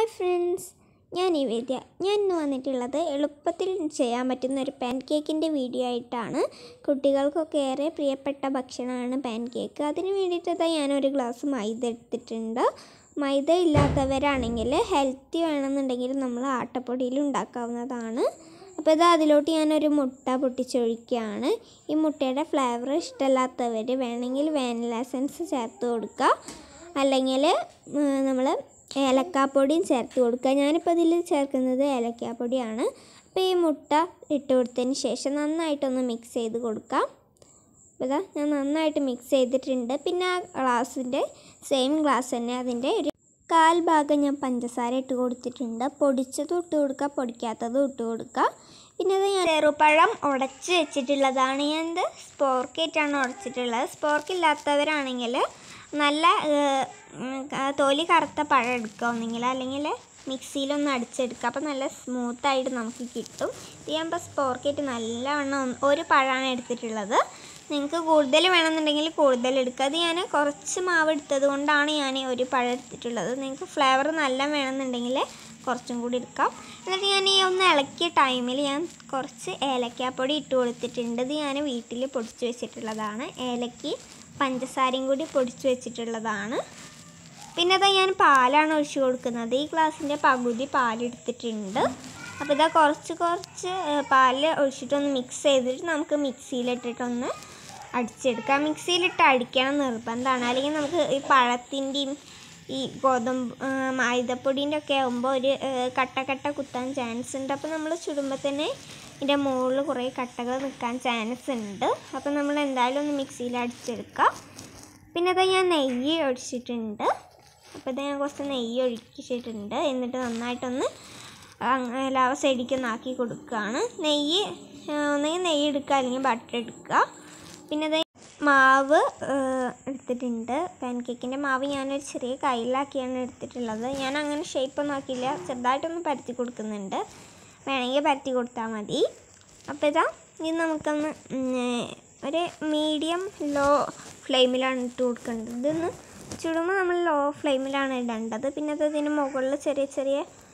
friends ഞാൻ ഈ വിദ്യ ഞാൻ ഇന്ന് വന്നിട്ടുള്ളത് എളുപ്പത്തിൽ ചെയ്യാൻ പറ്റുന്ന ഒരു പാൻ കേക്കിൻ്റെ വീഡിയോ ആയിട്ടാണ് കുട്ടികൾക്കൊക്കെ ഏറെ പ്രിയപ്പെട്ട ഭക്ഷണമാണ് പാൻ കേക്ക് അതിന് വേണ്ടിയിട്ട് ഞാനൊരു ഗ്ലാസ് മൈദ എടുത്തിട്ടുണ്ട് മൈദ ഇല്ലാത്തവരാണെങ്കിൽ ഹെൽത്തി വേണമെന്നുണ്ടെങ്കിൽ നമ്മൾ ആട്ടപ്പൊടിയിൽ ഉണ്ടാക്കാവുന്നതാണ് അപ്പോൾ ഇത് അതിലോട്ട് ഞാനൊരു മുട്ട പൊട്ടിച്ചൊഴിക്കുകയാണ് ഈ മുട്ടയുടെ ഫ്ലേവർ ഇഷ്ടമല്ലാത്തവർ വേണമെങ്കിൽ വാനില എസൻസ് ചേർത്ത് കൊടുക്കുക അല്ലെങ്കിൽ നമ്മൾ ഏലക്കാപ്പൊടിയും ചേർത്ത് കൊടുക്കുക ഞാനിപ്പോൾ ഇതിൽ ചേർക്കുന്നത് ഏലക്കാപ്പൊടിയാണ് അപ്പോൾ ഈ മുട്ട ഇട്ട് കൊടുത്തതിന് ശേഷം നന്നായിട്ടൊന്ന് മിക്സ് ചെയ്ത് കൊടുക്കാം അപ്പോൾ ഇതാ ഞാൻ നന്നായിട്ട് മിക്സ് ചെയ്തിട്ടുണ്ട് പിന്നെ ആ ഗ്ലാസിൻ്റെ സെയിം ഗ്ലാസ് തന്നെ അതിൻ്റെ ഒരു കാൽ ഭാഗം ഞാൻ പഞ്ചസാര ഇട്ട് കൊടുത്തിട്ടുണ്ട് പൊടിച്ചതും ഇട്ട് കൊടുക്കുക പൊടിക്കാത്തതും ഇട്ട് കൊടുക്കുക പിന്നെ അത് ഞാൻ ചെറുപഴം ഉടച്ച് വെച്ചിട്ടുള്ളതാണ് ഞാൻ ഇത് സ്പോർക്കേറ്റാണ് ഉടച്ചിട്ടുള്ളത് സ്പോർക്ക് ഇല്ലാത്തവരാണെങ്കിൽ നല്ല ഏഹ്, ഉം, ക- തൊലി കറുത്ത പഴം എടുക്കുക ഒന്നെങ്കിൽ അല്ലെങ്കിൽ മിക്സിയിലൊന്ന് അടിച്ചെടുക്കുക അപ്പോൾ നല്ല സ്മൂത്തായിട്ട് നമുക്ക് കിട്ടും ഇത് ഞാൻ ഇപ്പോൾ സ്പോർക്കേറ്റ് നല്ലവണ്ണം ഒന്ന് ഒരു പഴമാണ് എടുത്തിട്ടുള്ളത് നിങ്ങൾക്ക് കൂടുതൽ വേണമെന്നുണ്ടെങ്കിൽ കൂടുതൽ എടുക്കുക അത് ഞാൻ കുറച്ച് മാവ് എടുത്തത് കൊണ്ടാണ് ഞാൻ ഒരു പഴം എടുത്തിട്ടുള്ളത് നിങ്ങൾക്ക് ഫ്ലേവർ നല്ല വേണമെന്നുണ്ടെങ്കിൽ കുറച്ചും കൂടി എടുക്കാം എന്നിട്ട് ഞാൻ ഈ ഒന്ന് ഇളക്കിയ ടൈമിൽ ഞാൻ കുറച്ച് ഏലക്കാപ്പൊടി ഇട്ട് കൊടുത്തിട്ടുണ്ട് ഇത് ഞാൻ വീട്ടിൽ പൊടിച്ച് വെച്ചിട്ടുള്ളതാണ് ഏലക്കി പഞ്ചസാരയും കൂടി പൊടിച്ച് വെച്ചിട്ടുള്ളതാണ് പിന്നെ അതാ ഞാൻ പാലാണ് ഒഴിച്ചു കൊടുക്കുന്നത് ഈ ഗ്ലാസിൻ്റെ പകുതി പാലെടുത്തിട്ടുണ്ട് അപ്പോൾ ഇതാ കുറച്ച് കുറച്ച് ഏഹ്, പാല് ഒഴിച്ചിട്ടൊന്ന് മിക്സ് ചെയ്തിട്ട് നമുക്ക് മിക്സിയിലിട്ടിട്ടൊന്ന് അടിച്ചെടുക്കാം മിക്സിയിലിട്ട് അടിക്കണം നിർബന്ധമാണ് അല്ലെങ്കിൽ നമുക്ക് ഈ പഴത്തിൻ്റെയും ഈ ഗോതമ്പ് ഏഹ്, മൈദപ്പൊടീൻ്റെ ഒക്കെ ആകുമ്പോൾ ഒരു ഏഹ്, കട്ട കട്ട കുത്താൻ ചാൻസ് ഉണ്ട് അപ്പോൾ നമ്മൾ ചുടുമ്പോൾ തന്നെ ഇതിൻ്റെ മുകളിൽ കുറേ കട്ടകൾ നിൽക്കാൻ ചാൻസ് ഉണ്ട് അപ്പോൾ നമ്മൾ എന്തായാലും ഒന്ന് മിക്സിയിൽ അടിച്ചെടുക്കാം പിന്നെ അത് ഞാൻ നെയ്യ് ഒഴിച്ചിട്ടുണ്ട് അപ്പോൾ ഇത് ഞാൻ കുറച്ച് നെയ്യ് ഒഴിച്ചിട്ടുണ്ട് എന്നിട്ട് നന്നായിട്ടൊന്ന് അങ്ങ് എല്ലാ സൈഡിലേക്ക് ഒന്ന് ആക്കി കൊടുക്കുകയാണ് നെയ്യ് ആ, ഒന്നെങ്കിൽ നെയ്യ് എടുക്കുക അല്ലെങ്കിൽ ബട്ടർ എടുക്കുക പിന്നെ അത് മാവ് ആ, എടുത്തിട്ടുണ്ട് പാൻ കേക്കിൻ്റെ മാവ് ഞാനൊരു ചെറിയ കയ്യിലാക്കിയാണ് എടുത്തിട്ടുള്ളത് ഞാൻ അങ്ങനെ ഷേപ്പൊന്നും ആക്കിയില്ല ചെറുതായിട്ടൊന്ന് പരത്തി കൊടുക്കുന്നുണ്ട് വേണമെങ്കിൽ പരത്തി കൊടുത്താൽ മതി അപ്പോൾ ഇതാ ഇത് നമുക്കൊന്ന് ഉം, ഒരു മീഡിയം ലോ ഫ്ലെയിമിലാണ് ഇട്ട് കൊടുക്കേണ്ടത് ഇതൊന്ന് ചുടുമ്പോൾ നമ്മൾ ലോ ഫ്ലെയിമിലാണ് ഇടേണ്ടത് പിന്നെ അത് ഇതിന് മുകളിൽ ചെറിയ ചെറിയ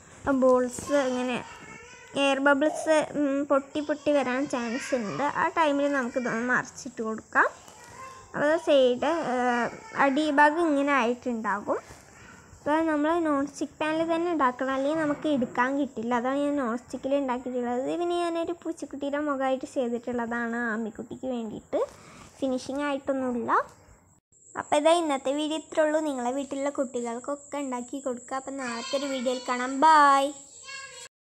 ബോൾസ് ഇങ്ങനെ എയർ ബബിൾസ് പൊട്ടി പൊട്ടി വരാൻ ചാൻസ് ഉണ്ട് ആ ടൈമിൽ നമുക്ക് ഇതൊന്ന് മറിച്ചിട്ട് കൊടുക്കാം അപ്പോൾ സൈഡ് അടിഭാഗം ഇങ്ങനെ ആയിട്ടുണ്ടാകും അപ്പോൾ നമ്മൾ നോൺ സ്റ്റിക്ക് പാനിൽ തന്നെ ഉണ്ടാക്കണം അല്ലെങ്കിൽ നമുക്ക് എടുക്കാൻ കിട്ടില്ല അതാണ് ഞാൻ നോൺ സ്റ്റിക്കിൽ ഉണ്ടാക്കിയിട്ടുള്ളത് പിന്നെ ഞാനൊരു പൂച്ചക്കുട്ടിയുടെ മുഖമായിട്ട് ചെയ്തിട്ടുള്ളതാണ് ആമിക്കുട്ടിക്ക് വേണ്ടിയിട്ട് ഫിനിഷിംഗ് ആയിട്ടൊന്നുമില്ല അപ്പോൾ ഇതാ ഇന്നത്തെ വീഡിയോ ഇത്രേ ഉള്ളൂ നിങ്ങളെ വീട്ടിലുള്ള കുട്ടികൾക്കൊക്കെ ഉണ്ടാക്കി കൊടുക്കുക അപ്പോൾ നാളത്തെ ഒരു വീഡിയോയിൽ കാണാം ബായ്